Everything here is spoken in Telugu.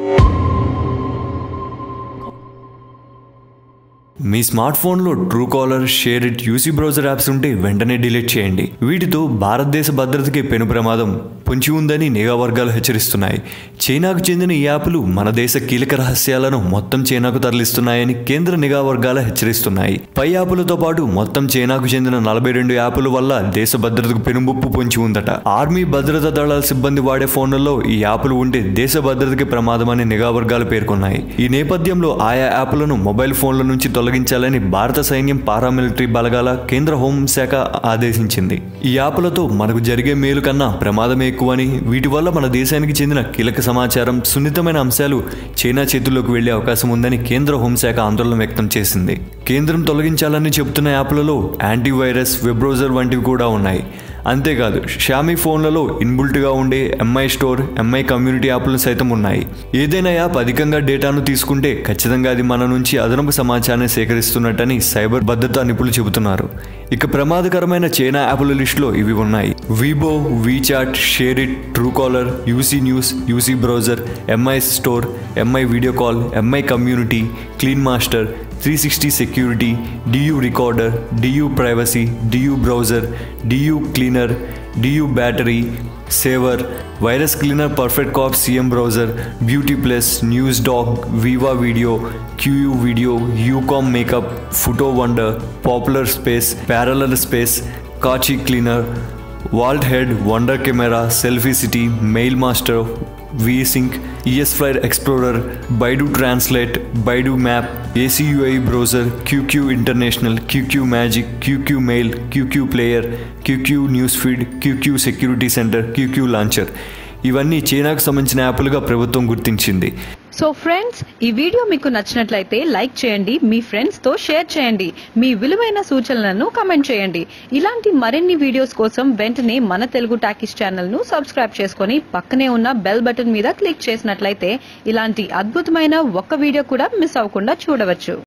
మీ స్మార్ట్ ఫోన్లో Truecaller SHAREit UC browser apps ఉంటే వెంటనే డిలీట్ చేయండి వీటితో భారతదేశ భద్రతకి పెను ప్రమాదం పొంచి ఉందని నిఘా వర్గాలు హెచ్చరిస్తున్నాయి చైనాకు చెందిన ఈ యాప్లు మన దేశ కీలక రహస్యాలను మొత్తం చైనాకు తరలిస్తున్నాయని కేంద్ర నిఘా వర్గాలు హెచ్చరిస్తున్నాయి పై యాపులతో పాటు మొత్తం చైనాకు చెందిన నలభై రెండు యాపుల వల్ల దేశ భద్రతకు పెనుముప్పు పొంచి ఉందట ఆర్మీ భద్రతా దళాల సిబ్బంది వాడే ఫోన్లలో ఈ యాపులు ఉంటే దేశ భద్రతకి ప్రమాదమని నిఘా వర్గాలు పేర్కొన్నాయి ఈ నేపథ్యంలో ఆయా యాప్లను మొబైల్ ఫోన్ల నుంచి తొలగించాలని భారత సైన్యం పారామిలిటరీ బలగాల కేంద్ర హోంశాఖ ఆదేశించింది ఈ యాప్లతో మనకు జరిగే మేలు కన్నా ప్రమాదమే ఎక్కువని వీటి వల్ల మన దేశానికి చెందిన కీలక సమాచారం సున్నితమైన అంశాలు చైనా చేతుల్లోకి వెళ్లే అవకాశం ఉందని కేంద్ర హోంశాఖ ఆందోళన వ్యక్తం చేసింది కేంద్రం తొలగించాలని చెబుతున్న యాప్లలో యాంటీవైరస్ వెబ్ బ్రౌజర్ వంటివి కూడా ఉన్నాయి అంతేకాదు షామీ ఫోన్లలో ఇన్బుల్ట్గా ఉండే ఎంఐ స్టోర్ ఎంఐ కమ్యూనిటీ యాప్లు సైతం ఉన్నాయి ఏదైనా యాప్ అధికంగా డేటాను తీసుకుంటే ఖచ్చితంగా అది మన నుంచి అదనపు సమాచారాన్ని సేకరిస్తున్నట్టని సైబర్ భద్రతా నిపుణులు చెబుతున్నారు ఇక ప్రమాదకరమైన చైనా యాప్ల లిస్టులో ఇవి ఉన్నాయి Weibo WeChat SHAREit Truecaller UC news UC browser Mi store Mi video call Mi community clean master three sixty security DU recorder DU privacy DU browser DU cleaner DU battery saver virus cleaner perfect corp CM browser beauty plus news dog Viva video QU video YouCam makeup photo wonder popular space parallel space cache cleaner vault hide wonder camera selfie city mail master VSync, ESFlyer Explorer, Baidu Translate, Baidu Map, ACUI Browser, QQ International, QQ Magic, QQ Mail, QQ Player, QQ Newsfeed, QQ Security Center, QQ Launcher. ఇవన్నీ చైనాకు సంబంధించిన యాప్లుగా ప్రభుత్వం గుర్తించింది సో ఫ్రెండ్స్ ఈ వీడియో మీకు నచ్చినట్లయితే లైక్ చేయండి మీ ఫ్రెండ్స్ తో షేర్ చేయండి మీ విలువైన సూచనలను కమెంట్ చేయండి ఇలాంటి మరిన్ని వీడియోస్ కోసం వెంటనే మన తెలుగు టాకీస్ ఛానల్ ను సబ్స్క్రైబ్ చేసుకొని పక్కనే ఉన్న బెల్ బటన్ మీద క్లిక్ చేసినట్లయితే ఇలాంటి అద్భుతమైన ఒక్క వీడియో కూడా మిస్ అవ్వకుండా చూడవచ్చు